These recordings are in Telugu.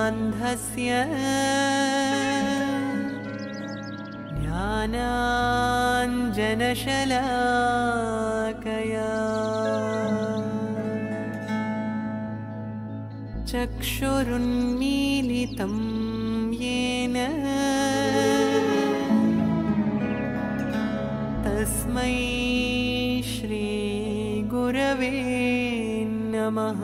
समाधानान्धस्य ज्ञानाञ्जनशलाकया चक्षुरुन्मीलितं येन तस्मै श्रीगुरवे नमः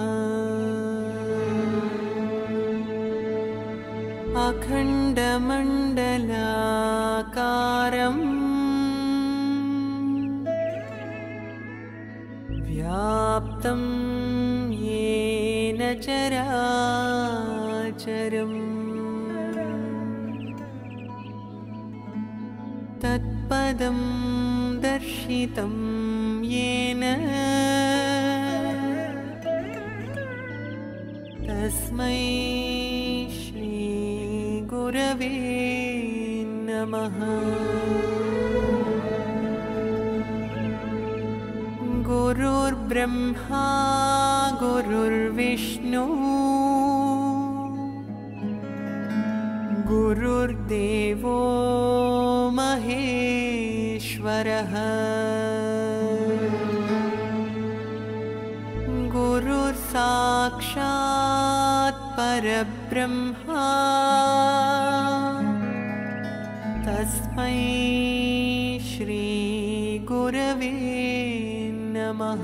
अखण्डमण्डलाकारम् व्याप्तं येन चराचरम् तत्पदं दर्शितं येन तस्मै श्रीगुरवे नमः गुरुर्ब्रह्मा गुरुर्विष्णु गुरुर्देवो महेश्वरः गुरुर्साक्षात् परब्रह्मा तस्मै श्रीगुरवे नमः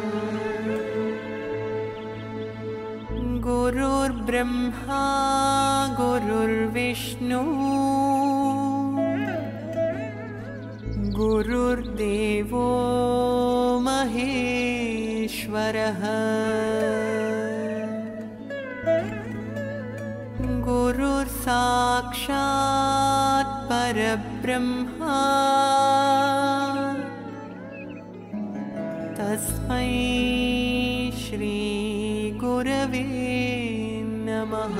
गुरुर्ब्रह्मा गुरुर्विष्णु गुरुर्देवो महेश्वरः गुरुर्साक्षात् परब्रह्मा तस्मै श्रीगुरवे नमः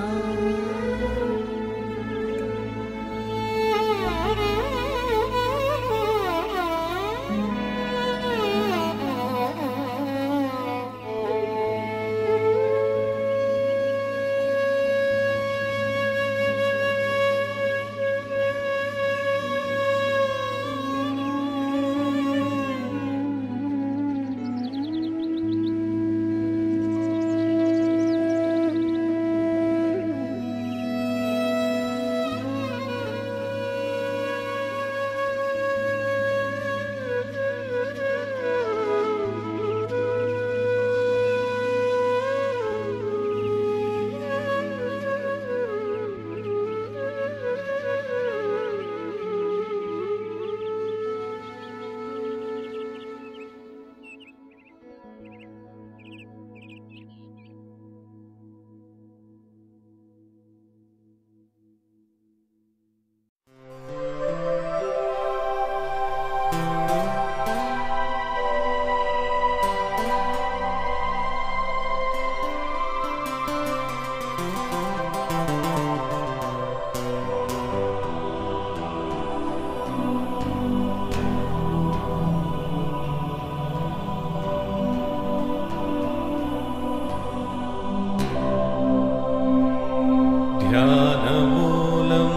ध्यानमूलं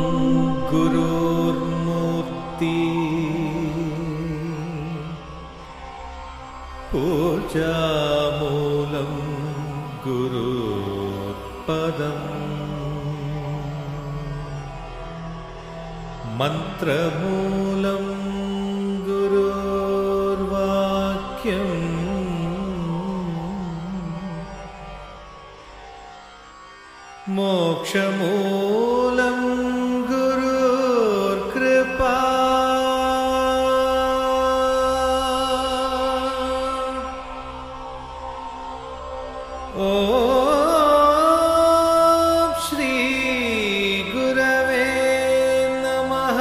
गुरोर्मूर्ति पूजामूलं गुरुपदम् मन्त्रमूलं गुरोर्वाक्यम् मोक्षमूलं गुरुर्कृपा ॐ श्रीगुरवे नमः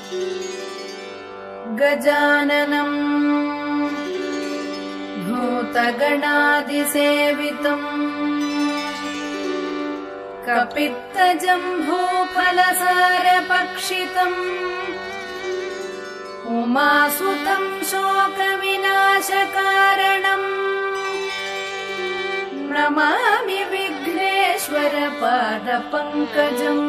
गजाननम् भूतगणादिसेवितम् कपित्तजम्भूफलसारपक्षितम् उमासुतम् शोकविनाशकारणम् नमामि विघ्नेश्वरपादपङ्कजम्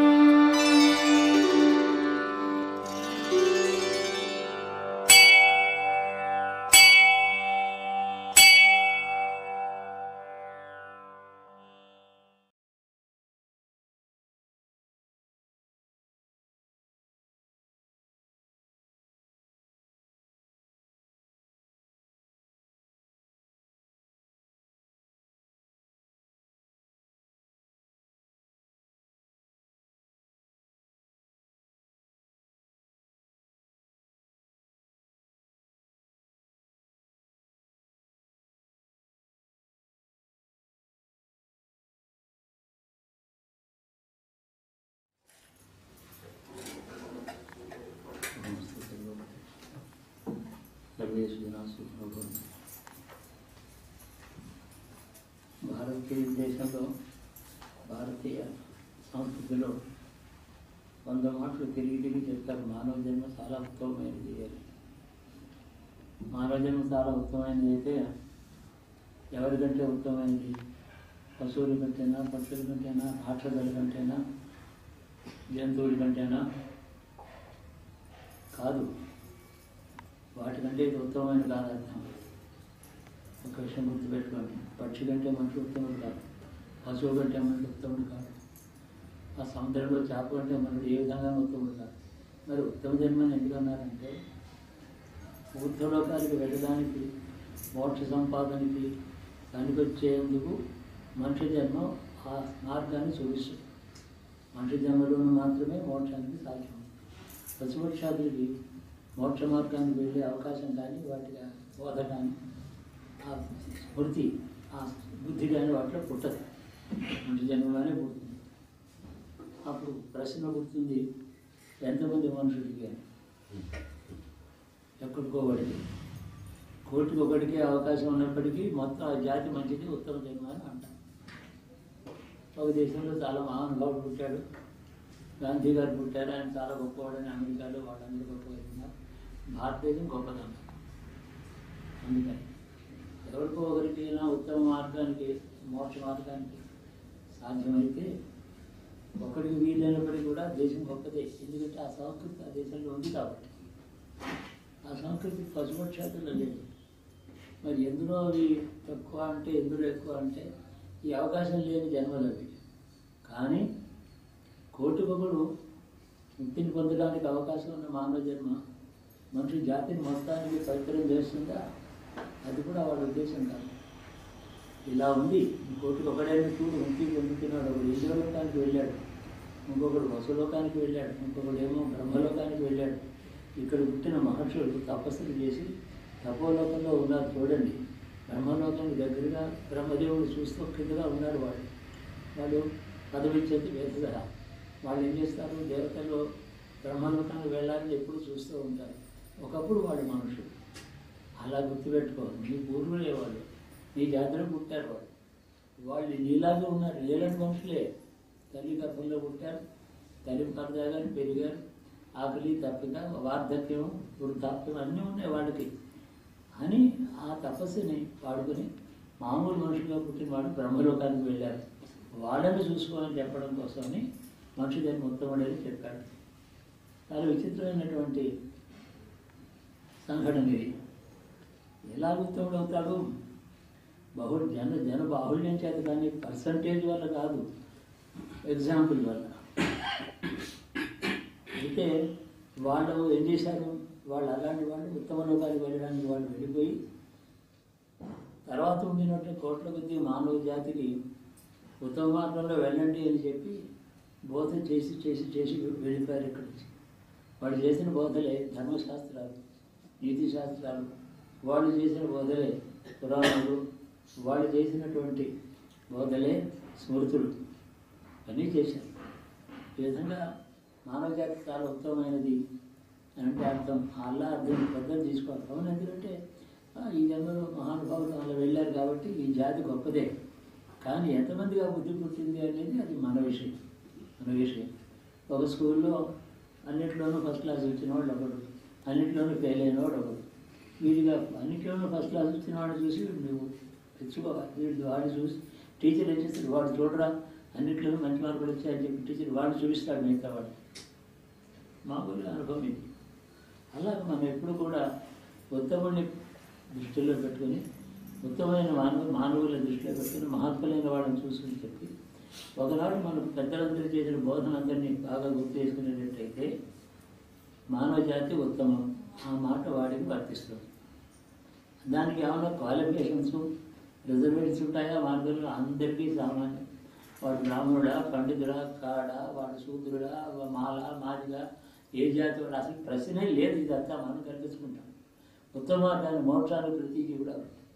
सर्वेषु जनासु भवन्ति భారతీయ దేశంలో భారతీయ సంస్కృతిలో వంద మాటలు తిరిగి తిరిగి చెప్తారు మానవ జన్మ చాలా ఉత్తమమైనది అని మానవ జన్మ చాలా ఉత్తమమైనది అయితే ఎవరికంటే ఉత్తమమైనది పశువుల కంటేనా పక్షుల కంటేనా రాక్షసుల కంటేనా జంతువుల కంటేనా కాదు వాటికంటే ఇది ఉత్తమమైన కాదు అర్థం ఒక విషయం గుర్తుపెట్టుకోండి పక్షి కంటే మనిషి ఉత్తముడు కాదు పశువు కంటే మనిషి ఉత్తముడు కాదు ఆ సముద్రంలో చేప కంటే మనుడు ఏ విధంగా ఉత్తముడు కాదు మరి ఉత్తమ జన్మని ఎందుకు అన్నారంటే ఊర్ధ్వలోకానికి వెళ్ళడానికి మోక్ష సంపాదనకి పనికొచ్చేందుకు మనిషి జన్మ ఆ మార్గాన్ని చూపిస్తుంది మనిషి జన్మలోనూ మాత్రమే మోక్షానికి సాధ్యం పశుపక్షాదులకి మోక్ష మార్గానికి వెళ్ళే అవకాశం కానీ వాటి బోధ కానీ ఆ స్మృతి ఆ బుద్ధి కానీ వాటిలో పుట్టదు మనిషి జన్మలోనే పుడుతుంది అప్పుడు ప్రశ్న పుడుతుంది ఎంతమంది మనుషులకి అని ఎక్కడికోబడికి కోటికి ఒకటికి అవకాశం ఉన్నప్పటికీ మొత్తం ఆ జాతి మంచిది ఉత్తమ జన్మ అని అంటాం ఒక దేశంలో చాలా మహానుభావుడు పుట్టాడు గాంధీ గారు పుట్టారు ఆయన చాలా గొప్పవాడని అమెరికాలో వాళ్ళందరూ గొప్పగా భారతదేశం గొప్పదన్నారు అందుకని ఎవరికో ఒకరికి నా ఉత్తమ మార్గానికి మోక్ష మార్గానికి సాధ్యమైతే ఒకరికి వీలైనప్పటికీ కూడా దేశం గొప్పదే ఎందుకంటే ఆ సంస్కృతి ఆ దేశంలో ఉంది కాబట్టి ఆ సంస్కృతి పశుపక్షాతుల్లో లేదు మరి ఎందులో అవి తక్కువ అంటే ఎందులో ఎక్కువ అంటే ఈ అవకాశం లేని జన్మలు అవి కానీ కోటికొకడు ముక్తిని పొందడానికి అవకాశం ఉన్న మానవ జన్మ మనిషి జాతిని మొత్తానికి పవిత్రం చేస్తుందా అది కూడా వాళ్ళ ఉద్దేశం కాదు ఇలా ఉంది ఇంకోటికి ఒకడైనా చూడు ముక్తి పొందుతున్నాడు ఒకడు ఇంద్రలోకానికి వెళ్ళాడు ఇంకొకడు వసులోకానికి వెళ్ళాడు ఇంకొకడు ఏమో బ్రహ్మలోకానికి వెళ్ళాడు ఇక్కడ పుట్టిన మహర్షులు తపస్సులు చేసి తపోలోకంలో ఉన్నారు చూడండి బ్రహ్మలోకానికి దగ్గరగా బ్రహ్మదేవుడు చూస్తూ కిందగా ఉన్నారు వాళ్ళు వాళ్ళు పదవి చేతి వేదగా వాళ్ళు ఏం చేస్తారు దేవతలు బ్రహ్మలోకానికి వెళ్ళాలని ఎప్పుడు చూస్తూ ఉంటారు ఒకప్పుడు వాళ్ళు మనుషులు అలా గుర్తుపెట్టుకో నీ పూర్వులే వాళ్ళు నీ జాతర పుట్టారు వాళ్ళు వాళ్ళు నీలాగే ఉన్నారు లేలని మనుషులే తల్లి గర్భంలో పుట్టారు తల్లి పరదాగానే పెరిగారు ఆకలి తప్పిక వార్ధక్యం వృద్ధాప్యం అన్నీ ఉన్నాయి వాళ్ళకి అని ఆ తపస్సుని వాడుకొని మామూలు మనుషులుగా పుట్టిన వాడు బ్రహ్మలోకానికి వెళ్ళారు వాళ్ళని చూసుకోవాలని చెప్పడం కోసమని మనిషి దాన్ని మొత్తం అనేది చెప్పాడు చాలా విచిత్రమైనటువంటి సంఘటన ఇది ఎలా ఉత్తముడు అవుతాడు బహు జన జన బాహుళ్యం చేత కానీ పర్సంటేజ్ వల్ల కాదు ఎగ్జాంపుల్ వల్ల అయితే వాళ్ళు ఏం చేశారు వాళ్ళు అలాంటి వాళ్ళు ఉత్తమ లోకానికి వెళ్ళడానికి వాళ్ళు వెళ్ళిపోయి తర్వాత ఉండినట్టు కోట్ల కొద్ది మానవ జాతికి ఉత్తమ మార్గంలో వెళ్ళండి అని చెప్పి బోధ చేసి చేసి చేసి వెళ్ళిపోయారు ఇక్కడి నుంచి వాళ్ళు చేసిన బోధలే ధర్మశాస్త్రాలు నీతి శాస్త్రాలు వాళ్ళు చేసిన బోధలే పురాణాలు వాళ్ళు చేసినటువంటి బోధలే స్మృతులు అన్నీ చేశారు ఈ విధంగా మానవ జాతి చాలా ఉత్తమమైనది అంటే అర్థం అలా అర్థం పెద్దలు తీసుకోవాలి అవును ఎందుకంటే ఆ, ఈ జన్మలో మహానుభావులు అలా వెళ్ళారు కాబట్టి ఈ జాతి గొప్పదే కానీ ఎంతమందిగా బుద్ధి పుట్టింది అనేది అది మన విషయం మన విషయం ఒక స్కూల్లో అన్నింటిలోనూ ఫస్ట్ క్లాస్ వచ్చిన వాడు ఒకడు అన్నింటిలోనూ ఫెయిల్ అయిన వాడు ఒకడు వీడిగా అన్నింటిలోనూ ఫస్ట్ క్లాస్ వచ్చిన వాడు చూసి నువ్వు తెచ్చుకోవాలి వీడు వాడిని చూసి టీచర్ ఏం చేస్తాడు వాడు చూడరా అన్నింటిలోనూ మంచి మార్కులు వచ్చాయని చెప్పి టీచర్ వాడిని చూపిస్తాడు మిగతా వాడు మామూలుగా అనుభవం ఇది అలాగే మనం ఎప్పుడు కూడా ఉత్తముడిని దృష్టిలో పెట్టుకొని ఉత్తమమైన మానవ మానవుల దృష్టిలో పెట్టుకుని మహాత్ములైన వాళ్ళని చూసుకుని చెప్పి ఒకనాడు మనం పెద్దలందరూ చేసిన బోధనందరినీ బాగా గుర్తు చేసుకునేటట్టయితే మానవ జాతి ఉత్తమం ఆ మాట వాడికి వర్తిస్తుంది దానికి ఏమైనా క్వాలిఫికేషన్స్ రిజర్వేషన్స్ ఉంటాయా మార్గంలో అందరికీ సామాన్యం వాడు బ్రాహ్మణుడా పండితుడా కాడా వాడు శూద్రుడా మాల మాదిగా ఏ జాతి వాడు అసలు ప్రశ్నే లేదు ఇదంతా మనం కల్పించుకుంటాం ఉత్తమ మార్గాన్ని మోక్షాలు ప్రతి జీవుడు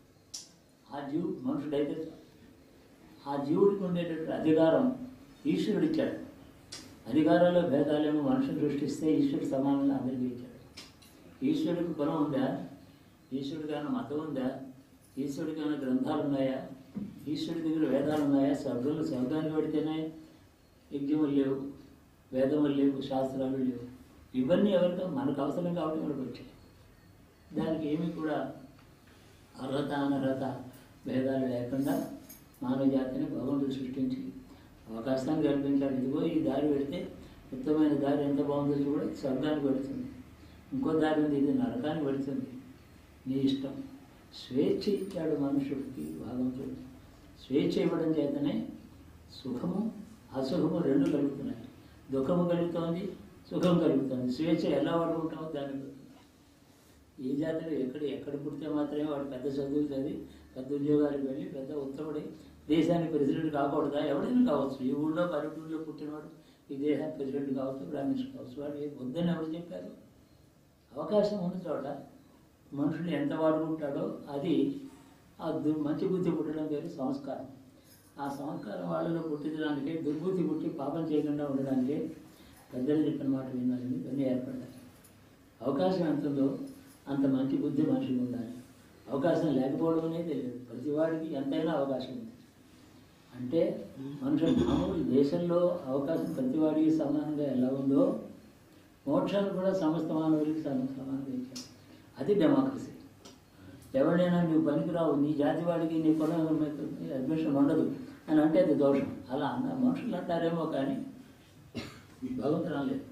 ఆ జీవు మనుషుడైతే చాలు. ఆ జీవుడికి ఉండేటటువంటి అధికారం ఈశ్వరుడు ఇచ్చాడు అధికారాల్లో భేదాలేమో మనుషులు సృష్టిస్తే ఈశ్వరుడు సమానంగా అందరికీ ఇచ్చాడు ఈశ్వరుడికి కులం ఉందా ఈశ్వరుడికి ఏమైనా మతం ఉందా ఈశ్వరుడికి ఏమైనా గ్రంథాలు ఉన్నాయా ఈశ్వరుడి దగ్గర వేదాలు ఉన్నాయా శబ్దాలు శబ్దానికి పెడితేనే యజ్ఞములు లేవు వేదములు లేవు శాస్త్రాలు లేవు ఇవన్నీ ఎవరితో మనకు అవసరం కాబట్టి మనకు వచ్చాయి దానికి ఏమీ కూడా అర్హత అనర్హత భేదాలు లేకుండా మానవ జాతిని భగవంతుడు సృష్టించి అవకాశాన్ని కల్పించాడు ఇదిగో ఈ దారి పెడితే ఉత్తమమైన దారి ఎంత బాగుందో చూడ స్వర్గానికి పెడుతుంది ఇంకో దారి ఉంది ఇది నరకానికి పెడుతుంది నీ ఇష్టం స్వేచ్ఛ ఇచ్చాడు మనుషుడికి భగవంతుడు స్వేచ్ఛ ఇవ్వడం చేతనే సుఖము అసుఖము రెండు కలుగుతున్నాయి దుఃఖము కలుగుతోంది సుఖం కలుగుతుంది స్వేచ్ఛ ఎలా వాడుకుంటామో దాన్ని బట్టి. ఈ జాతిలో ఎక్కడ ఎక్కడ పుడితే మాత్రమే వాడు పెద్ద చదువులు చదివి పెద్ద ఉద్యోగాలకు వెళ్ళి పెద్ద ఉత్తముడై దేశానికి ప్రెసిడెంట్ కాకూడదా ఎవడైనా కావచ్చు ఈ ఊళ్ళో పల్లెటూరులో పుట్టినవాడు ఈ దేశానికి ప్రెసిడెంట్ కావచ్చు ప్రైమ్ మినిస్టర్ కావచ్చు వాడు ఏ- వద్దని ఎవరు చెప్పారు అవకాశం ఉన్న చోట మనుషులు ఎంత వాడుకుంటాడో అది ఆ దు మంచి బుద్ధి పుట్టడం పేరు సంస్కారం ఆ సంస్కారం వాళ్ళలో పుట్టించడానికి దుర్బుద్ధి పుట్టి పాపం చేయకుండా ఉండడానికి పెద్దలు చెప్పిన మాట వినాలని ఇవన్నీ ఏర్పడ్డాయి అవకాశం ఎంత ఉందో అంత మంచి బుద్ధి మనిషికి ఉండాలి అవకాశం లేకపోవడం అనేది లేదు ప్రతి వాడికి ఎంతైనా అవకాశం ఉంది అంటే మనుషులు మామూలు దేశంలో అవకాశం ప్రతి వాడికి సమానంగా ఎలా ఉందో మోక్షాలు కూడా సమస్త మానవులకి సమ- సమానంగా ఇచ్చారు అది డెమోక్రసీ ఎవరైనా నువ్వు పనికిరావు నీ జాతి వాడికి నీ కులం అడ్మిషన్ ఉండదు అని అంటే అది దోషం అలా అన్న మనుషులు అంటారేమో కానీ భగవంతుడు అనలేదు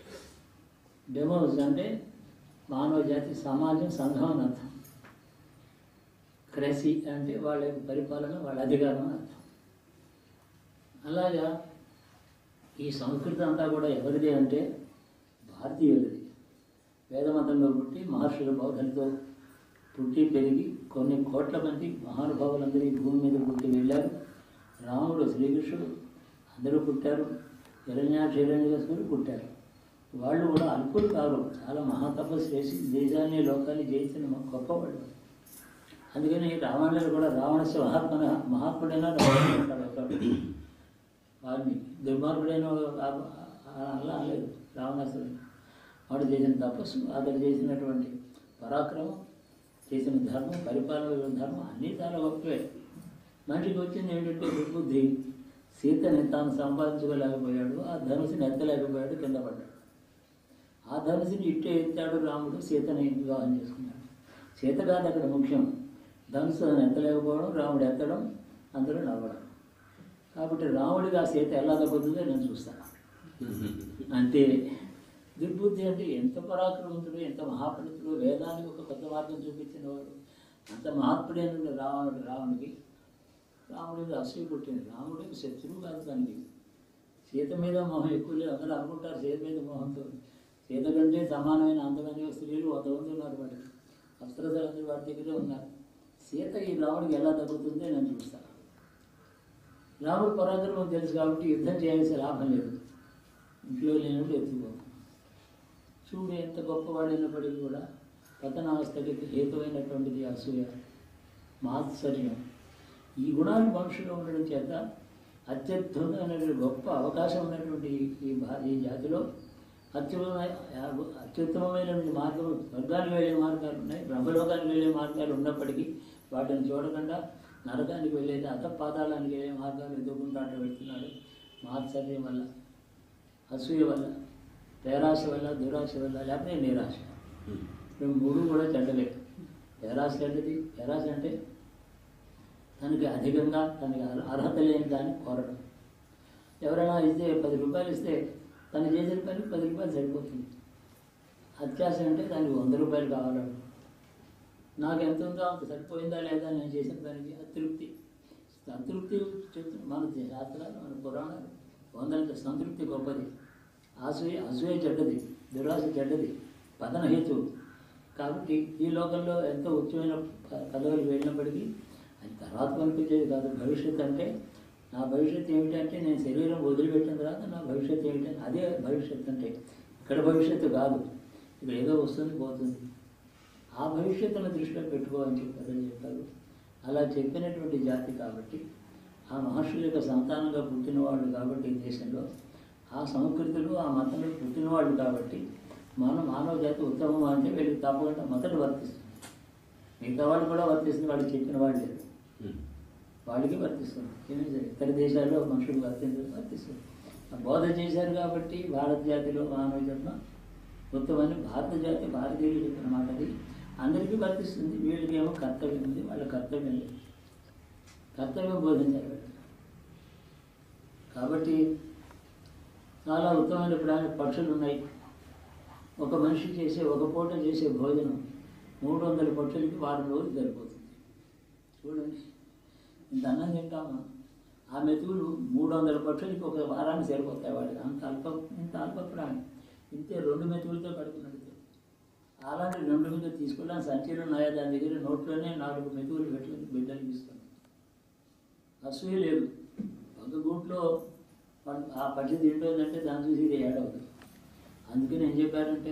డెమోస్ అంటే మానవ జాతి సమాజం సంఘం అని అర్థం క్రసి అంటే వాళ్ళ యొక్క పరిపాలన వాళ్ళ అధికారం అని అర్థం అలాగా ఈ సంస్కృతి అంతా కూడా ఎవరిది అంటే భారతీయులది వేదమతంలో పుట్టి మహర్షుల బౌద్ధంతో పుట్టి పెరిగి కొన్ని కోట్ల మంది మహానుభావులందరూ ఈ భూమి మీద పుట్టి వెళ్ళారు రాముడు శ్రీకృష్ణుడు అందరూ పుట్టారు హిరణ్యాక్ష హిరణ్యకశిపుడు పుట్టారు వాళ్ళు కూడా అల్పులు కాదు చాలా మహాతపస్సు చేసి దేశాన్ని లోకాన్ని జయించిన గొప్పవాళ్ళు అందుకని రావణుడు కూడా రావణస్య మహాత్మ మహాత్ముడైన రావణుడు ఉంటాడు ఒకడు వారిని దుర్మార్గుడైన వాడు ఆ- ఆ- అలా లేదు రావణాసురుడు వాడు చేసిన తపస్సు అతడు చేసినటువంటి పరాక్రమం చేసిన ధర్మం పరిపాలన ధర్మం అన్నీ చాలా గొప్పవే మనిషికి వచ్చింది ఏంటంటే దుర్బుద్ధి సీతని తాను సంపాదించుకోలేకపోయాడు ఆ ధనుసుని ఎత్తలేకపోయాడు కింద పడ్డాడు ఆ ధనుసుని ఇట్టే ఎత్తాడు రాముడు సీతని వివాహం చేసుకున్నాడు సీత కాదు అక్కడ ముఖ్యం ధనుసు ఎత్తలేకపోవడం రాముడు ఎత్తడం అందరూ నవ్వడం కాబట్టి రాముడికి ఆ సీత ఎలా తగ్గుతుందో నేను చూస్తాను అంతే దుర్బుద్ధి అంటే ఎంత పరాక్రమంతుడు ఎంత మహాపండితుడు వేదానికి ఒక కొత్త మార్గం చూపించిన వాడు అంత మహాత్ముడైన రావణుడు రావణుడికి రాముడి మీద అసూయ పుట్టింది రాముడికి శత్రువు కాదు దానికి సీత మీద మోహం ఎక్కువ లేదు అందరూ అనుకుంటారు సీత మీద మోహంతో సీత కంటే సమానమైన అందమైన స్త్రీలు వంద మంది ఉన్నారు వాడి అప్సరసలందరూ వాడి దగ్గరే ఉన్నారు సీత ఈ రాముడికి ఎలా తగ్గుతుందో నేను చూస్తాను రాముడు పరాక్రమం తెలుసు కాబట్టి యుద్ధం చేయాల్సిన లాభం లేదు ఇంట్లో లేనప్పుడు ఎత్తుకో చూడు ఎంత గొప్పవాడైనప్పటికీ కూడా పతనావస్థకి హేతువైనటువంటిది అసూయ మాత్సర్యం ఈ గుణాలు మనుషులో ఉండడం చేత అత్యద్భుతమైనటువంటి గొప్ప అవకాశం ఉన్నటువంటి ఈ భా ఈ జాతిలో అత్యుత్తమైన అత్యుత్తమమైన మార్గం స్వర్గానికి వెళ్ళే మార్గాలు ఉన్నాయి బ్రహ్మలోకానికి వెళ్ళే మార్గాలు ఉన్నప్పటికీ వాటిని చూడకుండా నరకానికి వెళ్ళేది అతపాతాళానికి వెళ్ళే మార్గాలు ఎదుర్కొంటూ అట్లా వెళ్తున్నాడు మాత్సర్యం వల్ల అసూయ వల్ల పేరాశ వల్ల దురాశ వల్ల లేకపోతే నిరాశ ఇవి మూడు కూడా చెడ్డలే పేరాశ చెడ్డది పేరాశ అంటే తనకి అధికంగా తనకి అర్హ- అర్హత లేని దాన్ని కోరడం ఎవరైనా ఇస్తే పది రూపాయలు ఇస్తే తను చేసిన పని పది రూపాయలు సరిపోతుంది అత్యాశ అంటే దానికి వంద రూపాయలు కావాలంట నాకు ఎంత ఉందో అంత సరిపోయిందా లేదా నేను చేసిన పనికి అతృప్తి సంతృప్తి చెప్తుంది మన శాస్త్రాలు మన పురాణాలు వందల సంతృప్తి గొప్పది అసూయ అసూయ చెడ్డది దురాశ చెడ్డది పతన హేతు కాబట్టి ఈ లోకంలో ఎంతో ఉచ్చమైన ప- పదవులు వెళ్ళినప్పటికీ అది తర్వాత కనిపించేది కాదు భవిష్యత్ అంటే నా భవిష్యత్తు ఏమిటంటే నేను శరీరం వదిలిపెట్టిన తర్వాత నా భవిష్యత్తు ఏమిటంటే అదే భవిష్యత్తు అంటే ఇక్కడ భవిష్యత్తు కాదు ఇక్కడ ఏదో వస్తుంది పోతుంది ఆ భవిష్యత్తును దృష్టిలో పెట్టుకోవాలని చెప్పారని చెప్పారు అలా చెప్పినటువంటి జాతి కాబట్టి ఆ మహర్షుల యొక్క సంతానంగా పుట్టినవాళ్ళు కాబట్టి ఈ దేశంలో ఆ సంస్కృతులు ఆ మతంలో పుట్టినవాళ్ళు కాబట్టి మన మానవ జాతి ఉత్తమం అంటే వీళ్ళకి తప్పకుండా మొదట వర్తిస్తుంది మిగతా వాళ్ళు కూడా వర్తిస్తుంది వాళ్ళు చెప్పిన వాళ్ళు లేదు వాళ్ళకి వర్తిస్తుంది ఏమీ లేదు. ఇతర దేశాల్లో మనుషులు వర్తించడం వర్తిస్తుంది ఆ బోధ చేశారు కాబట్టి భారత జాతిలో మానవ జన్మ ఉత్తమని భారత జాతి భారతీయులు చెప్పిన మాట అది అందరికీ వర్తిస్తుంది వీళ్ళకి ఏమో కర్తవ్యం ఉంది వాళ్ళ కర్తవ్యం లేదు కర్తవ్యం బోధించారు వీళ్ళు కాబట్టి చాలా ఉత్తమమైన ప్రాణి పక్షులు ఉన్నాయి ఒక మనిషి చేసే ఒక పూట చేసే భోజనం మూడు వందల పక్షులకి వారం రోజులు సరిపోతుంది చూడండి ఇంత అన్నం తింటాము ఆ మెతుకులు మూడు వందల పక్షులకి ఒక వారానికి సరిపోతాయి వాడికి అంత అల్ప ఇంత అల్ప ప్రాణి ఇంతే రెండు మెతుకులతో కడుపు నడుతుంది అలాంటి రెండు మీద తీసుకెళ్ళాను సంచీలు ఉన్నాయా దాని దగ్గర నోట్లోనే నాలుగు మెతుకులు పెట్టుకుని బిడ్డలు ఇస్తాను అసూయ లేదు ఒక గూట్లో వాడు ఆ పక్షి తింటుందంటే దాన్ని చూసి ఇది ఏడవదు అందుకని ఏం చెప్పారంటే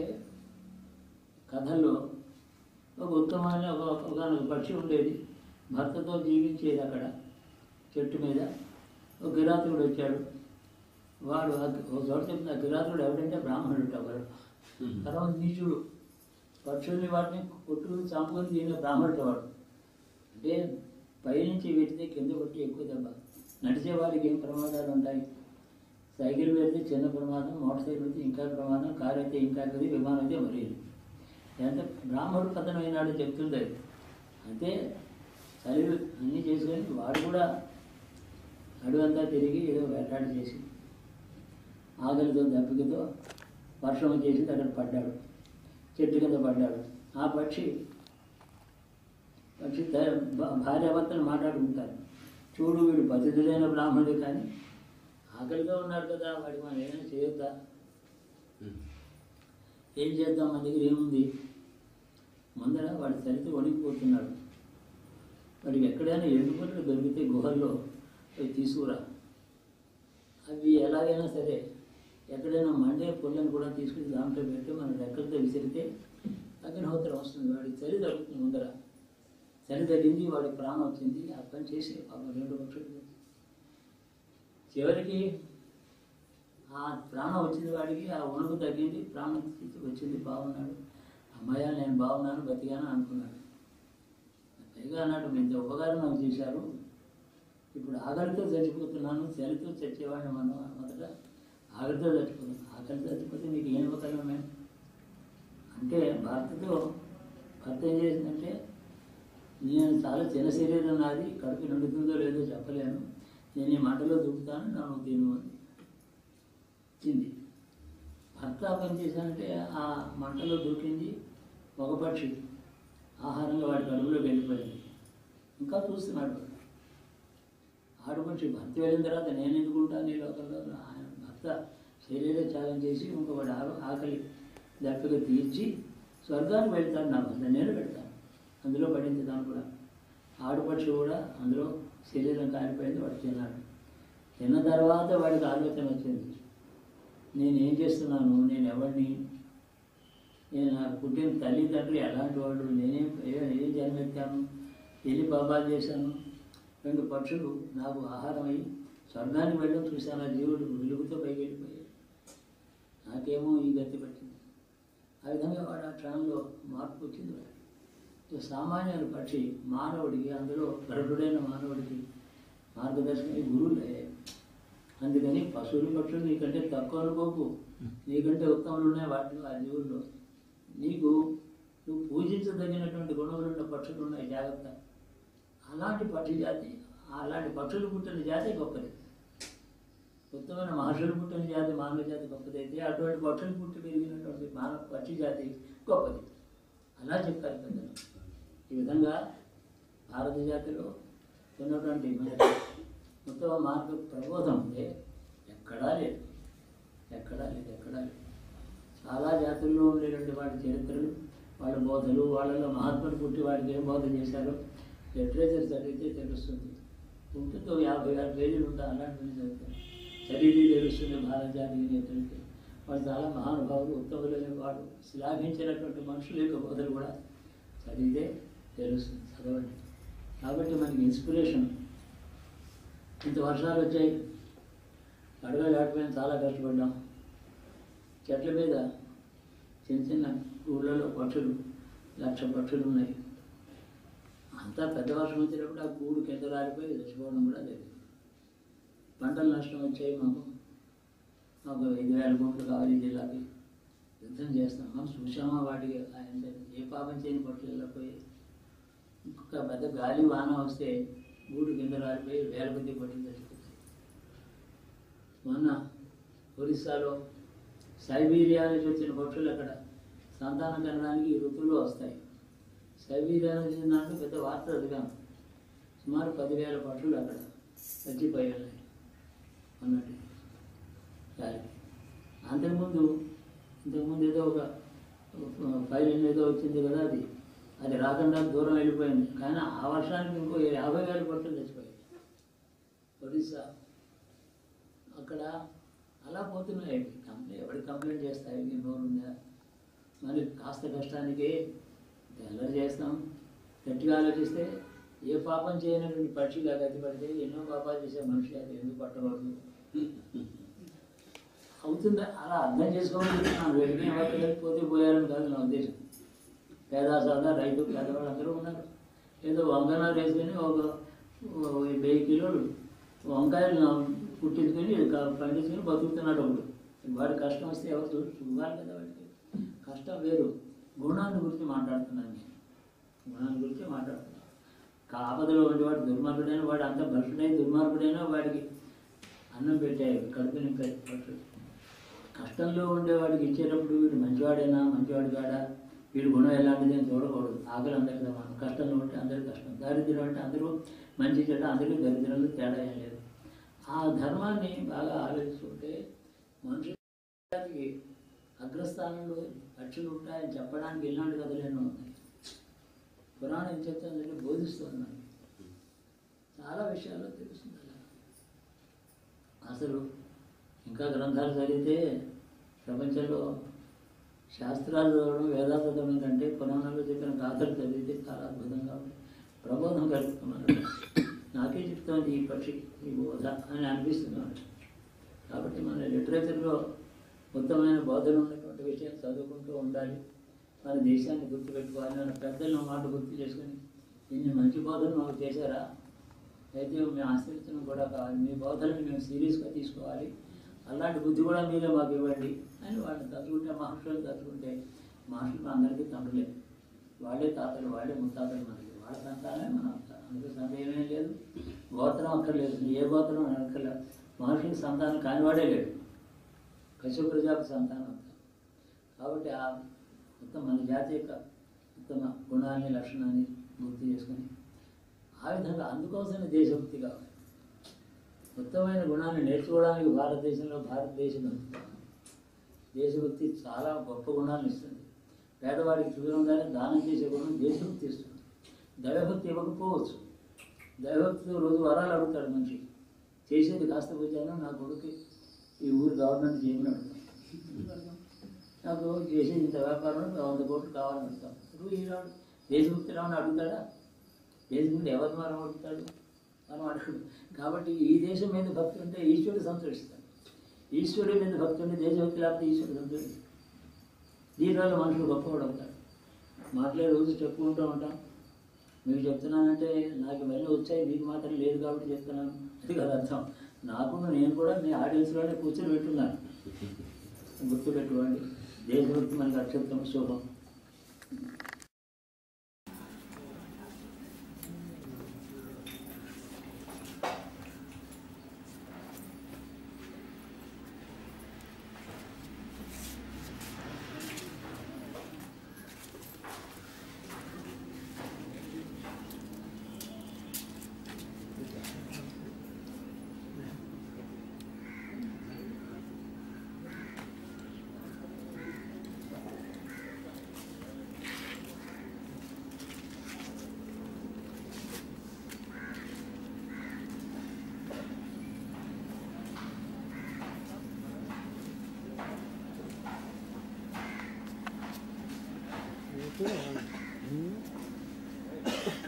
కథల్లో ఒక ఉత్తమమైన ఒక ఒక పక్షి ఉండేది భర్తతో జీవించేది అక్కడ చెట్టు మీద ఒక కిరాతుడు వచ్చాడు వాడు ఆ- ఒక చోట చెప్పిన ఆ కిరాతుడు ఎవడంటే బ్రాహ్మణుడు ఒకడు తర్వాత నీచుడు పక్షుల్ని వాటిని కొట్టుకుని చంపుకొని దీనిలో బ్రాహ్మణుడు వాడు అంటే పైనుంచి వెళ్తే కింద కొట్టి ఎక్కువ దెబ్బ నడిచే వారికి ఏం ప్రమాదాలు ఉంటాయి సైకిల్ వెళ్తే చిన్న ప్రమాదం మోటార్ సైకిల్ వెళ్తే ఇంకా ప్రమాదం కారు అయితే ఇంకా కది విమానం అయితే మరీ ఎంత బ్రాహ్మణుడు పతనం అయినాడు చెప్తుంది అది. అంటే చలివి అన్నీ చేసుకొని వాడు కూడా అడుగంతా తిరిగి ఏదో వేటాడి చేసి ఆకలితో దెబ్బకితో వర్షం వచ్చేసి అక్కడ పడ్డాడు చెట్టు కింద పడ్డాడు ఆ పక్షి పక్షి త- భా- భార్యాభర్తలు మాట్లాడుకుంటారు చూడు వీడు పతితుడైన బ్రాహ్మణుడు కానీ ఆకలిగా ఉన్నాడు కదా వాడికి మనం ఏమైనా చేయొద్దా ఏం చేద్దాం మన దగ్గర ఏముంది ముందర వాడి చలితో వణికిపోతున్నాడు వాడికి ఎక్కడైనా ఎండుపట్లు దొరికితే గుహల్లో అవి తీసుకురా అవి ఎలాగైనా సరే ఎక్కడైనా మండే పుల్లని కూడా తీసుకుని దాంట్లో పెట్టి మన రెక్కలతో విసిరితే అగ్నిహోత్రం వస్తుంది వాడికి చలి తగ్గుతుంది ముందర చలి తగ్గింది వాడికి ప్రాణం వచ్చింది ఆ పని చేసి పాపం రెండు పక్షులు చివరికి ఆ ప్రాణం వచ్చింది వాడికి ఆ వణుకు తగ్గింది ప్రాణం వచ్చింది బాగున్నాడు అమ్మాయ నేను బాగున్నాను బతికాను అనుకున్నాడు పైగా అన్నాడు మీ ఇంత ఉపకారం నాకు చేశారు ఇప్పుడు ఆకలితో చచ్చిపోతున్నాను చలితో చచ్చేవాడిని మనం మొదట ఆకలితో చచ్చిపోతున్నాను ఆకలితో చచ్చిపోతే మీకు ఏం ఉపకారం మేము అంటే భర్తతో భర్త ఏం చేసిందంటే నేను చాలా చిన్న శరీరం నాది కడుపు నిండుతుందో లేదో చెప్పలేను నేను ఈ మంటలో దూకుతాను నన్ను తిను అని ఇచ్చింది భర్త పని చేశానంటే ఆ మంటలో దూకింది ఒక పక్షి ఆహారంగా వాడి కడుపులోకి వెళ్ళిపోయింది ఇంకా చూస్తున్నాడు వాడు. ఆడపక్షి భర్త వెళ్ళిన తర్వాత నేను ఎందుకుంటాను ఈ లోకంలో ఆయన భర్త శరీర త్యాగం చేసి ఇంకొకటి ఆ- ఆకలి దప్పిక తీర్చి స్వర్గానికి వెళ్తాడు నా భర్త నేను పెడతాను అందులో పడింది దాని కూడా ఆడపక్షి కూడా అందులో శరీరం కాలిపోయింది వాడు తిన్నాడు తిన్న తర్వాత వాడికి ఆలోచన వచ్చింది నేను ఏం చేస్తున్నాను నేను ఎవరిని నేను నా పుట్టిన తల్లిదండ్రులు ఎలాంటి వాళ్ళు నేనేం ఏ- ఏం జన్మెత్తాను ఎన్ని పాపాలు చేశాను రెండు పక్షులు నాకు ఆహారం అయ్యి స్వర్గానికి వెళ్ళడం చూశాను ఆ జీవుడు వెలుగుతో పైకి వెళ్ళిపోయాయి నాకేమో ఈ గతి పట్టింది ఆ విధంగా వాడు ఆ క్షణంలో మార్పు వచ్చింది వాడు సో సామాన్యుల పక్షి మానవుడికి అందులో గరుడుడైన మానవుడికి మార్గదర్శనం గురువులే అందుకని పశువులు పక్షులు నీకంటే తక్కువ అనుకోకు నీకంటే ఉత్తములు ఉన్నాయి వాటిలో ఆ జీవుల్లో నీకు నువ్వు పూజించదగినటువంటి గుణములు ఉన్న పక్షులు ఉన్నాయి జాగ్రత్త అలాంటి పక్షి జాతి అలాంటి పక్షులు పుట్టిన జాతి గొప్పది ఉత్తమైన మహర్షులు పుట్టిన జాతి మానవ జాతి గొప్పదైతే అటువంటి పక్షులు పుట్టి పెరిగినటువంటి మానవ పక్షి జాతి గొప్పది అలా చెప్పారు పెద్దలు ఈ విధంగా భారత జాతిలో ఉన్నటువంటి మనకి ఉత్తమ మార్గ ప్రబోధం ఉంటే ఎక్కడా లేదు ఎక్కడా లేదు ఎక్కడా లేదు చాలా జాతుల్లో ఉండేటువంటి వాటి చరిత్రలు వాళ్ళ బోధలు వాళ్ళలో మహాత్ములు పుట్టి వాడికి ఏం బోధ చేశారో లిటరేచర్ చదివితే తెలుస్తుంది ఉంటుందో యాభై ఆరు పేజీలు ఉంటా అలాంటివి చదివితే చదివి తెలుస్తుంది భారత జాతి నేతలకి వాళ్ళు చాలా మహానుభావులు ఉత్తములైన వాడు శ్లాఘించినటువంటి మనుషుల యొక్క బోధలు కూడా చదివితే తెలుస్తుంది చదవండి కాబట్టి మనకి ఇన్స్పిరేషన్ ఇంత వర్షాలు వచ్చాయి అడవి దాటిపోయిన చాలా కష్టపడ్డాం చెట్ల మీద చిన్న చిన్న ఊళ్ళలో పక్షులు లక్ష పక్షులు ఉన్నాయి అంతా పెద్ద వర్షం వచ్చినప్పుడు ఆ కూడు కింద రాలిపోయి చచ్చిపోవడం కూడా లేదు పంటలు నష్టం వచ్చాయి మాకు మాకు ఐదు వేల కోట్లు కావాలి ఈ జిల్లాకి యుద్ధం చేస్తాం మనం చూసామా వాటికి ఆయన ఏ పాపం చేయని పక్షులు వెళ్ళిపోయి ఇంకొక పెద్ద గాలి వాన వస్తే గూడు కింద రాలిపోయి వేల కొద్ది పట్టుకు చచ్చిపోతాయి మొన్న ఒరిస్సాలో సైబీరియా నుంచి వచ్చిన పక్షులు అక్కడ సంతానం కనడానికి ఈ ఋతువులో వస్తాయి సైబీరియా నుంచి దాంట్లో పెద్ద వార్త చదివాను సుమారు పదివేల పక్షులు అక్కడ చచ్చిపోయి ఉన్నాయి అన్నట్టు గాలికి అంతకుముందు ఇంతకుముందు ఏదో ఒక ఫైల్ ఏదో వచ్చింది కదా అది అది రాకుండా దూరం వెళ్ళిపోయింది కానీ ఆ వర్షానికి ఇంకో యాభై వేల పట్టులు చచ్చిపోయాయి ఒడిస్సా అక్కడ అలా పోతున్నాయి కంప్లైంట్ ఎవరికి కంప్లైంట్ చేస్తాయి మీ నోరు ఉందా మరి కాస్త కష్టానికి తెల్లరి చేస్తాం గట్టిగా ఆలోచిస్తే ఏ పాపం చేయనటువంటి పక్షిగా గతి పడితే ఎన్నో పాపాలు చేసే మనిషి అది ఎందుకు పట్టకూడదు అవుతుందా అలా అర్థం చేసుకోవాలి వెళ్ళి పోతే పోయారని కాదు నా ఉద్దేశం పేద సాదా రైతు పేదవాళ్ళు అందరూ ఉన్నారు ఏదో వంగనాలు వేసుకొని ఒక ఓ వెయ్యి కిలోలు వంకాయలు నా- పుట్టించుకొని క- పండించుకొని బతుకుతున్నాడు ఒకడు వాడి కష్టం వస్తే ఎవరు చూ చూడాలి కదా వాడికి కష్టం వేరు గుణాన్ని గురించి మాట్లాడుతున్నాను నేను గుణాన్ని గురించి మాట్లాడుతున్నాను కాపదలో ఉండేవాడు దుర్మార్గుడైన వాడు అంత భ్రష్టుడై దుర్మార్గుడైనా వాడికి అన్నం పెట్టాయి కడుపు నింపాయి పక్షులు కష్టంలో ఉండేవాడికి ఇచ్చేటప్పుడు వీడు మంచివాడైనా మంచివాడు కాడా వీడి గుణం ఎలాంటిది అని చూడకూడదు ఆకలి అందరికి సమానం కష్టంలో ఉంటే అందరికి కష్టం దారిద్ర్యం అంటే అందరూ మంచి చెడ్డ అందరికీ దరిద్రంలో తేడా ఏం లేదు ఆ ధర్మాన్ని బాగా ఆలోచిస్తుంటే మనుషులకి అగ్రస్థానంలో పక్షులు ఉంటాయని చెప్పడానికి ఇలాంటి కథలు ఎన్నో ఉన్నాయి పురాణం ఏం చెప్తుందంటే బోధిస్తుంది మనకి చాలా విషయాల్లో తెలుస్తుంది అలా అసలు ఇంకా గ్రంథాలు చదివితే ప్రపంచంలో శాస్త్రాలు చదవడం వేదాలు చదవడం కంటే పురాణాలు చెప్పిన గాథలు చదివితే చాలా అద్భుతంగా ఉంది ప్రబోధం కలుగుతున్నాడు నాకే చెప్తోంది ఈ పక్షి ఈ బోధ అని అనిపిస్తున్నాడు కాబట్టి మన లిటరేచర్లో ఉత్తమమైన బోధలు ఉన్నటువంటి విషయం చదువుకుంటూ ఉండాలి మన దేశాన్ని గుర్తుపెట్టుకోవాలి మన పెద్దలను మాట గుర్తు చేసుకొని ఇన్ని మంచి బోధలు మాకు చేశారా అయితే మేము ఆశ్రయించడం కూడా కావాలి మీ బోధనని మేము సీరియస్గా తీసుకోవాలి అలాంటి బుద్ధి కూడా మీరే మాకు ఇవ్వండి అని వాళ్ళని తలుచుకుంటే మహర్షులు తలుచుకుంటే మహర్షులు అందరికీ తండ్రులే వాళ్ళే తాతలు వాళ్ళే ముత్తాతలు మనకి వాళ్ళ సంతానమే మన అందుకు సందేహమే లేదు గోత్రం అక్కర్లేదు నీ ఏ గోత్రం అని అక్కర్లేదు మహర్షులకి సంతానం కానివాడే లేడు కశ్యప ప్రజాపతి సంతానం అంతా కాబట్టి ఆ మొత్తం మన జాతి యొక్క ఉత్తమ గుణాన్ని లక్షణాన్ని గుర్తు చేసుకొని ఆ విధంగా అందుకోసమే దేశభక్తి కావాలి ఉత్తమమైన గుణాన్ని నేర్చుకోవడానికి భారతదేశంలో భారతదేశం ఉంది. దేశభక్తి చాలా గొప్ప గుణాలను ఇస్తుంది పేదవాడికి చూడంగానే దానం చేసే గుణం దేశభక్తి ఇస్తుంది దైవభక్తి ఇవ్వకపోవచ్చు దైవభక్తితో రోజు వరాలు అడుగుతాడు మనిషి చేసేది కాస్త పూజాను నా కొడుకు ఈ ఊరు గవర్నమెంట్ చేయమని అడుగుతాను నాకు చేసేది ఇంత వ్యాపారం వంద కోట్లు కావాలని అడుగుతాం ఇప్పుడు ఈనాడు దేశభక్తి రావని అడుగుతాడా దేశభక్తి ఎవరి మనం అడుగుతాడు మనం అడుగుడు కాబట్టి ఈ దేశం మీద భక్తి ఉంటే ఈశ్వరుడు సంతోషిస్తాడు ఈశ్వరుడి మీద భక్తి ఉండి దేశభక్తి లేకపోతే ఈశ్వరుడు సంతుడు దీనివల్ల మనుషులు గొప్పవాడు అవుతారు మాటలే రోజు చెప్పుకుంటూ ఉంటాం మీకు చెప్తున్నానంటే నాకు ఇవన్నీ వచ్చాయి మీకు మాత్రం లేదు కాబట్టి చెప్తున్నాను అది కదా అర్థం నాకు నేను కూడా మీ ఆడియన్స్లోనే కూర్చొని పెట్టున్నాను గుర్తుపెట్టుకోండి దేశభక్తి మనకు అక్షత్రం శుభం Hmm?